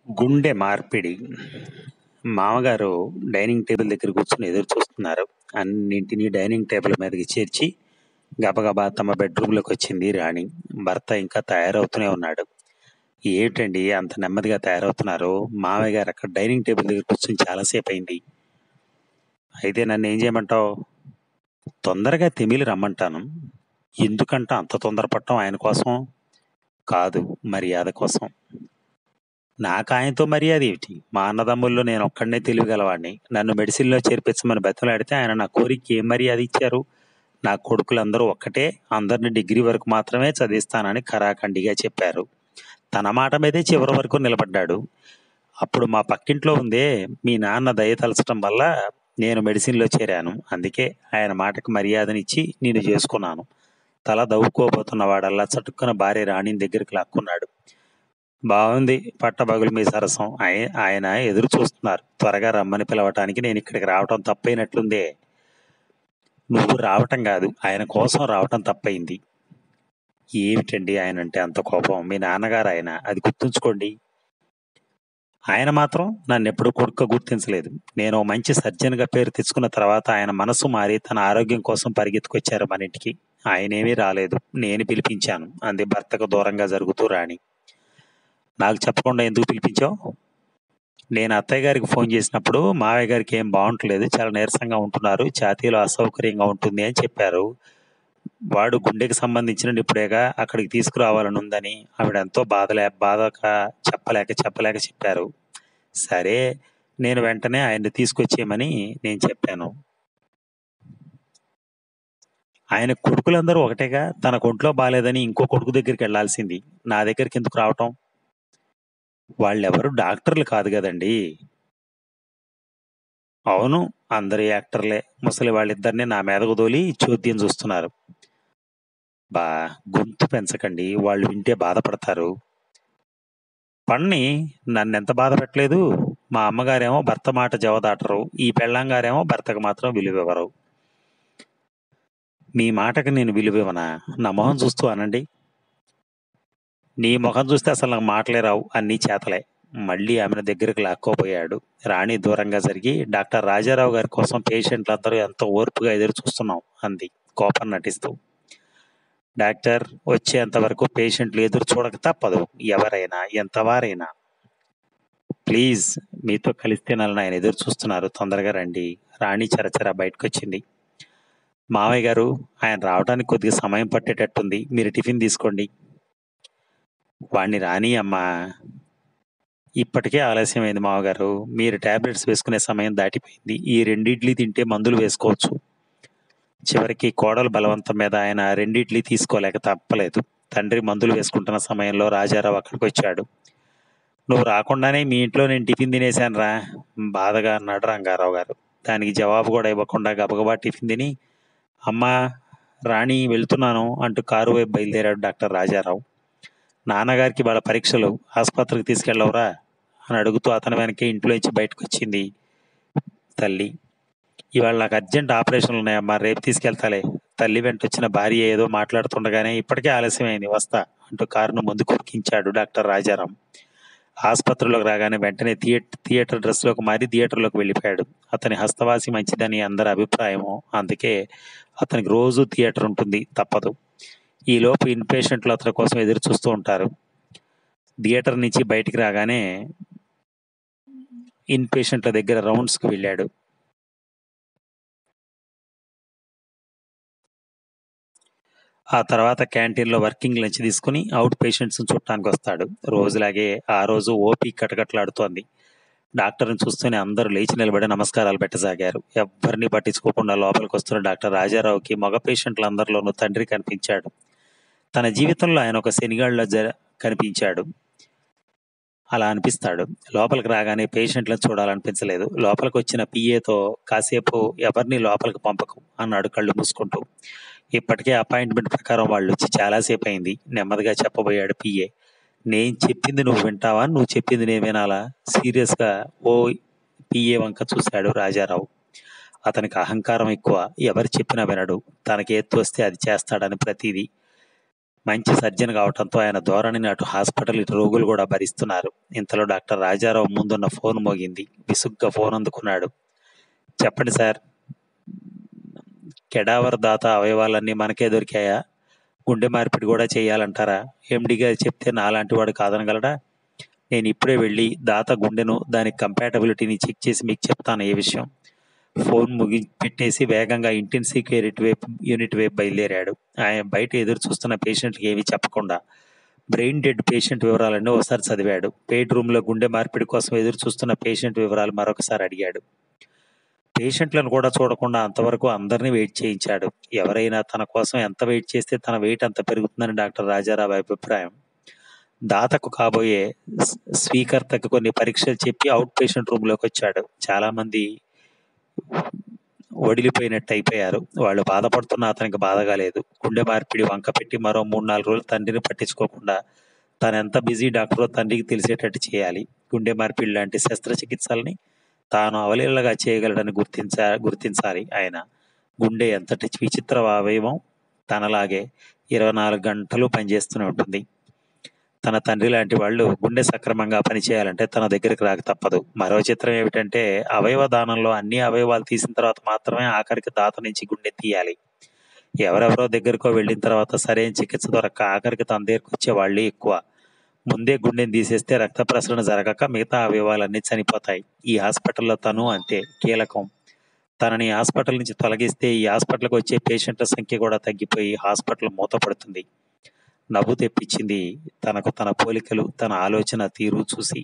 గుండె మార్పిడి మామగారు డైనింగ్ టేబుల్ దగ్గర కూర్చొని ఎదురు చూస్తున్నారు అన్నింటినీ డైనింగ్ టేబుల్ మీదకి చేర్చి గబగబా తమ బెడ్రూమ్లోకి వచ్చింది రాణి భర్త ఇంకా తయారవుతూనే ఉన్నాడు ఏమిటండి అంత నెమ్మదిగా తయారవుతున్నారు మామయ్య గారు అక్కడ డైనింగ్ టేబుల్ దగ్గర కూర్చొని చాలాసేపు అయింది అయితే నన్ను ఏం చేయమంటావు తొందరగా తెమిలి రమ్మంటాను ఎందుకంట అంత తొందరపడటం ఆయన కోసం కాదు మర్యాద కోసం నాకు ఆయనతో మర్యాద ఏమిటి మా అన్నదమ్ముల్లో నేను ఒక్కడనే తెలియగలవాడిని నన్ను మెడిసిన్లో చేర్పించమని బతిలాడితే ఆయన నా కోరిక ఏం మర్యాద ఇచ్చారు నా కొడుకులందరూ ఒక్కటే అందరిని డిగ్రీ వరకు మాత్రమే చదివిస్తానని ఖరాఖండిగా చెప్పారు తన మాట మీదే చివరి వరకు నిలబడ్డాడు అప్పుడు మా పక్కింట్లో ఉందే మీ నాన్న దయ తలచడం వల్ల నేను మెడిసిన్లో చేరాను అందుకే ఆయన మాటకు మర్యాదనిచ్చి నేను చేసుకున్నాను తల దవ్వుకోబోతున్న వాడల్లా చటుక్కున భార్య రాణిని దగ్గరికి లాక్కున్నాడు బాగుంది పట్టబగులు మీ సరసం ఆయ- ఆయన ఎదురు చూస్తున్నారు త్వరగా రమ్మని పిలవటానికి నేను ఇక్కడికి రావటం తప్పైనట్లుందే నువ్వు రావటం కాదు ఆయన కోసం రావటం తప్పైంది ఏమిటండి ఆయన అంటే అంత కోపం మీ నాన్నగారు ఆయన అది గుర్తుంచుకోండి ఆయన మాత్రం నన్ను ఎప్పుడు కొడుక గుర్తించలేదు నేను ఓ మంచి సర్జన్గా పేరు తెచ్చుకున్న తర్వాత ఆయన మనసు మారి తన ఆరోగ్యం కోసం పరిగెత్తుకొచ్చారు మన ఇంటికి ఆయనేమీ రాలేదు నేను పిలిపించాను అంది భర్తకు దూరంగా జరుగుతూ రాణి నాకు చెప్పకుండా ఎందుకు పిలిపించావు నేను అత్తయ్య గారికి ఫోన్ చేసినప్పుడు మావయ్య గారికి ఏం బాగుంటలేదు చాలా నీరసంగా ఉంటున్నారు ఛాతీలో అసౌకర్యంగా ఉంటుంది అని చెప్పారు వాడు గుండెకి సంబంధించిన నిప్పుడేగా అక్కడికి తీసుకురావాలని ఉందని ఆవిడ ఎంతో బాధలే బాధక చెప్పలేక చెప్పలేక చెప్పారు సరే నేను వెంటనే ఆయన్ని తీసుకొచ్చేయమని నేను చెప్పాను ఆయన కొడుకులందరూ ఒకటేగా తన ఒంట్లో బాగాలేదని ఇంకో కొడుకు దగ్గరికి వెళ్ళాల్సింది నా దగ్గరికి ఎందుకు రావటం వాళ్ళెవరు డాక్టర్లు కాదు కదండి అవును అందరు యాక్టర్లే ముసలి వాళ్ళిద్దరిని నా మీదకు దోలి చోద్యం చూస్తున్నారు బా గొంతు పెంచకండి వాళ్ళు వింటే బాధపడతారు పన్ని నన్నెంత బాధ పెట్టలేదు మా అమ్మగారేమో భర్త మాట జవదాటరు ఈ పెళ్ళంగారేమో భర్తకు మాత్రం విలువివ్వరు మీ మాటకి నేను విలువివ్వనా నా మొహం చూస్తూ అనండి నీ ముఖం చూస్తే అసలు నాకు మాటలే రావు అన్నీ చేతలే మళ్ళీ ఆమెను దగ్గరికి లాక్కోపోయాడు రాణి దూరంగా జరిగి డాక్టర్ రాజారావు గారి కోసం పేషెంట్లందరూ ఎంతో ఓర్పుగా ఎదురు చూస్తున్నాం అంది కోపం నటిస్తూ డాక్టర్ వచ్చేంత వరకు పేషెంట్లు ఎదురు చూడక తప్పదు ఎవరైనా ఎంతవారైనా ప్లీజ్ మీతో కలిస్తే నన్ను ఆయన ఎదురు చూస్తున్నారు తొందరగా రండి రాణి చరచర బయటకు వచ్చింది మావయ్య గారు ఆయన రావడానికి కొద్దిగా సమయం పట్టేటట్టుంది మీరు టిఫిన్ తీసుకోండి వాణ్ణి రాని అమ్మా ఇప్పటికే ఆలస్యమైంది మావగారు మీరు టాబ్లెట్స్ వేసుకునే సమయం దాటిపోయింది ఈ రెండిడ్లీ తింటే మందులు వేసుకోవచ్చు చివరికి కోడలు బలవంతం మీద ఆయన రెండిడ్లీ తీసుకోలేక తప్పలేదు తండ్రి మందులు వేసుకుంటున్న సమయంలో రాజారావు అక్కడికి వచ్చాడు నువ్వు రాకుండానే మీ ఇంట్లో నేను టిఫిన్ తినేశాను రా బాధగా అన్నాడు రంగారావు గారు దానికి జవాబు కూడా ఇవ్వకుండా గబగబా టిఫిన్ తిని అమ్మా రాణి వెళ్తున్నాను అంటూ కారు వైపు బయలుదేరాడు డాక్టర్ రాజారావు నాన్నగారికి వాళ్ళ పరీక్షలు ఆసుపత్రికి తీసుకెళ్ళవరా అని అడుగుతూ అతని వెనకే ఇంట్లోంచి బయటకు వచ్చింది తల్లి ఇవాళ నాకు అర్జెంట్ ఆపరేషన్లు ఉన్నాయమ్మా రేపు తీసుకెళ్తాలే తల్లి వెంట వచ్చిన భార్య ఏదో మాట్లాడుతుండగానే ఇప్పటికే ఆలస్యమైంది వస్తా అంటూ కారును ముందు కురికించాడు డాక్టర్ రాజారాం ఆసుపత్రిలోకి రాగానే వెంటనే థియేటర్ థియేటర్ డ్రెస్లోకి మారి థియేటర్లోకి వెళ్ళిపోయాడు అతని హస్తవాసి మంచిదని అందరి అభిప్రాయము అందుకే అతనికి రోజు థియేటర్ ఉంటుంది తప్పదు ఈ లోపు ఇన్ పేషెంట్లు అతని కోసం ఎదురు చూస్తూ ఉంటారు థియేటర్ నుంచి బయటికి రాగానే ఇన్ పేషెంట్ల దగ్గర రౌండ్స్కి వెళ్ళాడు ఆ తర్వాత క్యాంటీన్లో వర్కింగ్ లంచ్ తీసుకుని అవుట్ పేషెంట్స్ చూడటానికి వస్తాడు రోజులాగే ఆ రోజు ఓపీ కటకట్లాడుతోంది డాక్టర్ని చూస్తూనే అందరూ లేచి నిలబడి నమస్కారాలు పెట్టసాగారు ఎవ్వరిని పట్టించుకోకుండా లోపలికి వస్తున్న డాక్టర్ రాజారావుకి మగ పేషెంట్లందరిలోనూ తండ్రి కనిపించాడు తన జీవితంలో ఆయన ఒక శనిగాళ్ళ జ కనిపించాడు అలా అనిపిస్తాడు లోపలికి రాగానే పేషెంట్లను చూడాలనిపించలేదు లోపలికి వచ్చిన పిఏతో కాసేపు ఎవరిని లోపలికి పంపకు అన్నాడు కళ్ళు మూసుకుంటూ ఇప్పటికే అపాయింట్మెంట్ ప్రకారం వాళ్ళు వచ్చి చాలాసేపు అయింది నెమ్మదిగా చెప్పబోయాడు పిఏ నేను చెప్పింది నువ్వు వింటావా నువ్వు చెప్పింది నేను వినాలా సీరియస్గా ఓ పిఏ వంక చూశాడు రాజారావు అతనికి అహంకారం ఎక్కువ ఎవరు చెప్పినా వినడు తనకి ఏది వస్తే అది చేస్తాడని ప్రతిదీ మంచి సర్జన్ కావటంతో ఆయన ధోరణిని అటు హాస్పిటల్ ఇటు రోగులు కూడా భరిస్తున్నారు ఇంతలో డాక్టర్ రాజారావు ముందున్న ఫోన్ మోగింది విసుగ్గా ఫోన్ అందుకున్నాడు చెప్పండి సార్ కెడావర్ దాత అవయవాలన్నీ మనకే దొరికాయా గుండె మార్పిడి కూడా చేయాలంటారా ఎండి గారు చెప్తే నాలాంటి వాడు కాదనగలడా నేను ఇప్పుడే వెళ్ళి దాత గుండెను దాని కంపాటబిలిటీని చెక్ చేసి మీకు చెప్తాను ఏ విషయం ఫోన్ ముగి పెట్టేసి వేగంగా ఇంటెన్సివ్ కేర్ వైపు యూనిట్ వైపు బయలుదేరాడు ఆయన బయట ఎదురు చూస్తున్న పేషెంట్కి ఏమీ చెప్పకుండా బ్రెయిన్ డెడ్ పేషెంట్ వివరాలన్నీ ఒకసారి చదివాడు పేట్ రూమ్లో గుండె మార్పిడి కోసం ఎదురు చూస్తున్న పేషెంట్ వివరాలు మరొకసారి అడిగాడు పేషెంట్లను కూడా చూడకుండా అంతవరకు అందరినీ వెయిట్ చేయించాడు ఎవరైనా తన కోసం ఎంత వెయిట్ చేస్తే తన వెయిట్ అంత పెరుగుతుందని డాక్టర్ రాజారావు అభిప్రాయం దాతకు కాబోయే స్- స్వీకర్తకు కొన్ని పరీక్షలు చెప్పి అవుట్ పేషెంట్ రూమ్ లోకి వచ్చాడు చాలా మంది వడిలిపోయినట్టు అయిపోయారు వాళ్ళు బాధపడుతున్న అతనికి బాధగా లేదు గుండె మార్పిడి వంక పెట్టి మరో మూడు నాలుగు రోజులు తండ్రిని పట్టించుకోకుండా తను ఎంత బిజీ డాక్టరో తండ్రికి తెలిసేటట్టు చేయాలి గుండె మార్పిడి లాంటి శస్త్రచికిత్సల్ని తాను అవలీలగా చేయగలడని గుర్తించ గుర్తించాలి ఆయన గుండె ఎంతటి విచిత్ర అవయవం తనలాగే ఇరవై నాలుగు గంటలు పనిచేస్తూనే ఉంటుంది తన తండ్రి లాంటి వాళ్ళు గుండె సక్రమంగా పనిచేయాలంటే తన దగ్గరికి రాక తప్పదు మరో చిత్రం ఏమిటంటే అవయవ దానంలో అన్ని అవయవాలు తీసిన తర్వాత మాత్రమే ఆఖరికి దాత నుంచి గుండె తీయాలి ఎవరెవరో దగ్గరకో వెళ్ళిన తర్వాత సరైన చికిత్స దొరక్క ఆఖరికి తన దగ్గరికి వచ్చే వాళ్ళే ఎక్కువ ముందే గుండెని తీసేస్తే రక్త ప్రసరణ జరగక మిగతా అవయవాలన్నీ చనిపోతాయి ఈ హాస్పిటల్లో తను అంతే కీలకం తనని హాస్పిటల్ నుంచి తొలగిస్తే ఈ హాస్పిటల్కి వచ్చే పేషెంట్ల సంఖ్య కూడా తగ్గిపోయి హాస్పిటల్ మూతపడుతుంది నవ్వు తెప్పించింది తనకు తన పోలికలు తన ఆలోచన తీరు చూసి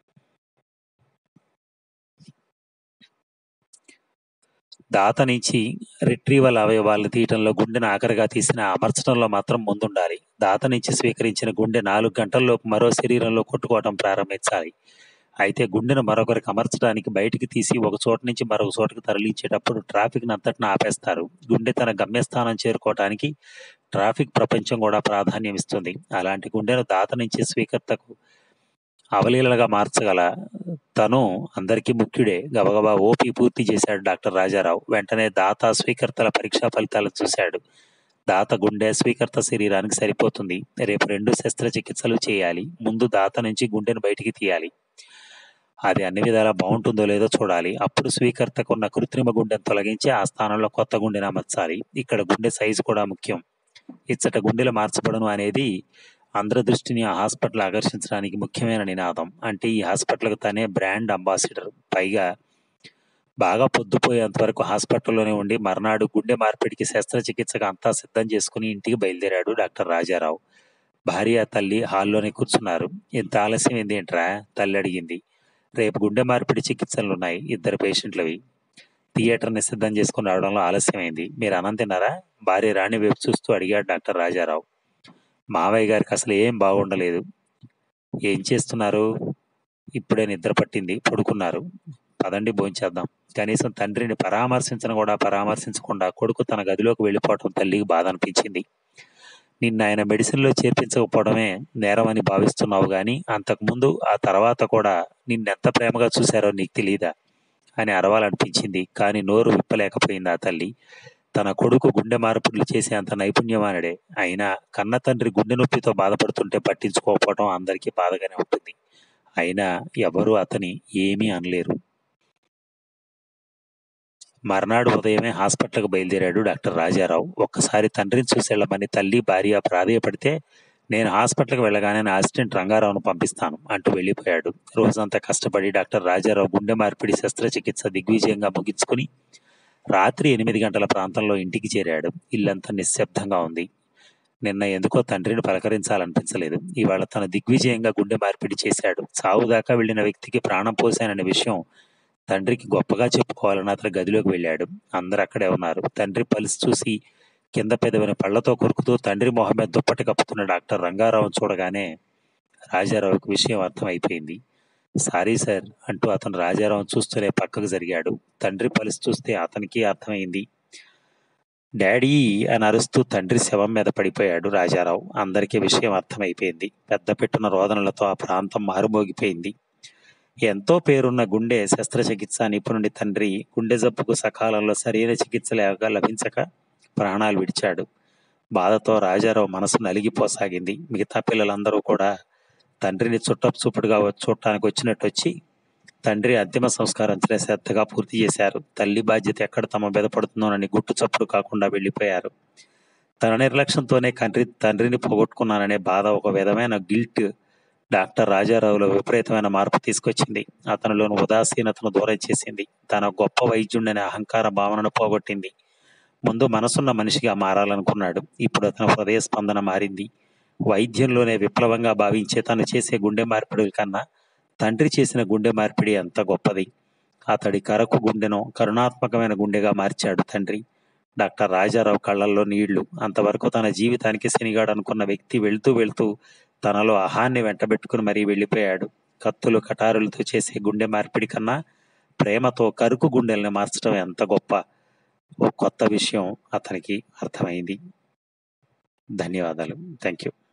దాత నుంచి రిట్రీవల్ అవయవాలను తీయటంలో గుండెను ఆఖరిగా తీసిన అమర్చడంలో మాత్రం ముందుండాలి దాత నుంచి స్వీకరించిన గుండె నాలుగు గంటల్లోపు మరో శరీరంలో కొట్టుకోవటం ప్రారంభించాలి అయితే గుండెను మరొకరికి అమర్చడానికి బయటికి తీసి ఒక చోట నుంచి మరొక చోటకి తరలించేటప్పుడు ట్రాఫిక్ అంతటిని ఆపేస్తారు గుండె తన గమ్యస్థానం చేరుకోవటానికి ట్రాఫిక్ ప్రపంచం కూడా ప్రాధాన్యం ఇస్తుంది అలాంటి గుండెను దాత నుంచి స్వీకర్తకు అవలీలగా మార్చగల తను అందరికీ ముఖ్యుడే గబగబా ఓపీ పూర్తి చేశాడు డాక్టర్ రాజారావు వెంటనే దాత స్వీకర్తల పరీక్షా ఫలితాలను చూశాడు దాత గుండె స్వీకర్త శరీరానికి సరిపోతుంది రేపు రెండు శస్త్రచికిత్సలు చేయాలి ముందు దాత నుంచి గుండెను బయటికి తీయాలి అది అన్ని విధాలా బాగుంటుందో లేదో చూడాలి అప్పుడు స్వీకర్తకు ఉన్న కృత్రిమ గుండెను తొలగించి ఆ స్థానంలో కొత్త గుండెను అమర్చాలి ఇక్కడ గుండె సైజు కూడా ముఖ్యం ఇచ్చట గుండెలు మార్చబడను అనేది అందరి దృష్టిని ఆ హాస్పిటల్ ఆకర్షించడానికి ముఖ్యమైన నినాదం అంటే ఈ హాస్పిటల్కి తనే బ్రాండ్ అంబాసిడర్ పైగా బాగా పొద్దుపోయేంత వరకు హాస్పిటల్లోనే ఉండి మర్నాడు గుండె మార్పిడికి శస్త్రచికిత్సకు అంతా సిద్ధం చేసుకుని ఇంటికి బయలుదేరాడు డాక్టర్ రాజారావు భార్య తల్లి హాల్లోనే కూర్చున్నారు ఇంత ఆలస్యం ఏందేంట్రా తల్లి అడిగింది రేపు గుండె మార్పిడి చికిత్సలు ఉన్నాయి ఇద్దరు పేషెంట్లవి థియేటర్ని సిద్ధం చేసుకుని రావడంలో ఆలస్యమైంది మీరు అన్నం తిన్నారా భార్య రాణి వైపు చూస్తూ అడిగాడు డాక్టర్ రాజారావు మావయ్య గారికి అసలు ఏం బాగుండలేదు ఏం చేస్తున్నారు ఇప్పుడే నిద్ర పట్టింది పడుకున్నారు పదండి భోంచేద్దాం కనీసం తండ్రిని పరామర్శించను కూడా పరామర్శించకుండా కొడుకు తన గదిలోకి వెళ్ళిపోవటం తల్లికి బాధ అనిపించింది నిన్న ఆయన మెడిసిన్లో చేర్పించకపోవడమే నేరమని భావిస్తున్నావు గాని అంతకుముందు ఆ తర్వాత కూడా నిన్నెంత ప్రేమగా చూశారో నీకు తెలీదా అని అరవాలనిపించింది కానీ నోరు విప్పలేకపోయింది ఆ తల్లి తన కొడుకు గుండె మార్పులు చేసే అంత నైపుణ్యమానడే అయినా కన్న తండ్రి గుండె నొప్పితో బాధపడుతుంటే పట్టించుకోకపోవడం అందరికీ బాధగానే ఉంటుంది అయినా ఎవరూ అతని ఏమీ అనలేరు మర్నాడు ఉదయమే హాస్పిటల్కి బయలుదేరాడు డాక్టర్ రాజారావు ఒక్కసారి తండ్రిని చూసేళ్ళమని తల్లి భార్య ప్రాధేయపడితే నేను హాస్పిటల్కి వెళ్ళగానే నా అసిస్టెంట్ రంగారావును పంపిస్తాను అంటూ వెళ్ళిపోయాడు రోజంతా కష్టపడి డాక్టర్ రాజారావు గుండె మార్పిడి శస్త్రచికిత్స దిగ్విజయంగా ముగించుకుని రాత్రి ఎనిమిది గంటల ప్రాంతంలో ఇంటికి చేరాడు ఇల్లంతా నిశ్శబ్దంగా ఉంది నిన్న ఎందుకో తండ్రిని పలకరించాలనిపించలేదు ఇవాళ తన దిగ్విజయంగా గుండె మార్పిడి చేశాడు చావు దాకా వెళ్లిన వ్యక్తికి ప్రాణం పోశాననే విషయం తండ్రికి గొప్పగా చెప్పుకోవాలని అతను గదిలోకి వెళ్ళాడు అందరు అక్కడే ఉన్నారు తండ్రి పలిసి చూసి కింద పెదవిన పళ్లతో కొరుకుతూ తండ్రి మొహం మీద దుప్పటి కప్పుతున్న డాక్టర్ రంగారావు చూడగానే రాజారావుకి విషయం అర్థమైపోయింది సారీ సార్ అంటూ అతను రాజారావు చూస్తూనే పక్కకు జరిగాడు తండ్రి పలిసి చూస్తే అతనికి అర్థమైంది డాడీ అని అరుస్తూ తండ్రి శవం మీద పడిపోయాడు రాజారావు అందరికీ విషయం అర్థమైపోయింది పెద్ద పెట్టున రోదనలతో ఆ ప్రాంతం మారుమోగిపోయింది ఎంతో పేరున్న గుండె శస్త్రచికిత్స నిపుణుడి తండ్రి గుండె జబ్బుకు సకాలంలో సరైన చికిత్స లేక లభించక ప్రాణాలు విడిచాడు బాధతో రాజారావు మనసు నలిగిపోసాగింది మిగతా పిల్లలందరూ కూడా తండ్రిని చుట్టపు చూపుడుగా చూడటానికి వచ్చినట్టు వచ్చి తండ్రి అంతిమ సంస్కారం శ్రద్ధగా పూర్తి చేశారు తల్లి బాధ్యత ఎక్కడ తమ మీద పడుతుందోనని గుట్టు చప్పుడు కాకుండా వెళ్ళిపోయారు తన నిర్లక్ష్యంతోనే తండ్రి తండ్రిని పోగొట్టుకున్నాననే బాధ ఒక విధమైన గిల్ట్ డాక్టర్ రాజారావులో విపరీతమైన మార్పు తీసుకొచ్చింది అతనిలోని ఉదాసీనతను దూరం చేసింది తన గొప్ప వైద్యుడనే అహంకార భావనను పోగొట్టింది ముందు మనసున్న మనిషిగా మారాలనుకున్నాడు ఇప్పుడు అతని హృదయ స్పందన మారింది వైద్యంలోనే విప్లవంగా భావించే తను చేసే గుండె మార్పిడుల కన్నా తండ్రి చేసిన గుండె మార్పిడి ఎంత గొప్పది అతడి కరకు గుండెను కరుణాత్మకమైన గుండెగా మార్చాడు తండ్రి డాక్టర్ రాజారావు కళ్ళల్లో నీళ్లు అంతవరకు తన జీవితానికి శనిగాడు అనుకున్న వ్యక్తి వెళ్తూ వెళ్తూ తనలో అహాన్ని వెంటబెట్టుకుని మరీ వెళ్ళిపోయాడు కత్తులు కటారులతో చేసే గుండె మార్పిడి కన్నా ప్రేమతో కరుకు గుండెల్ని మార్చడం ఎంత గొప్ప ఓ కొత్త విషయం అతనికి అర్థమైంది ధన్యవాదాలు థ్యాంక్ యూ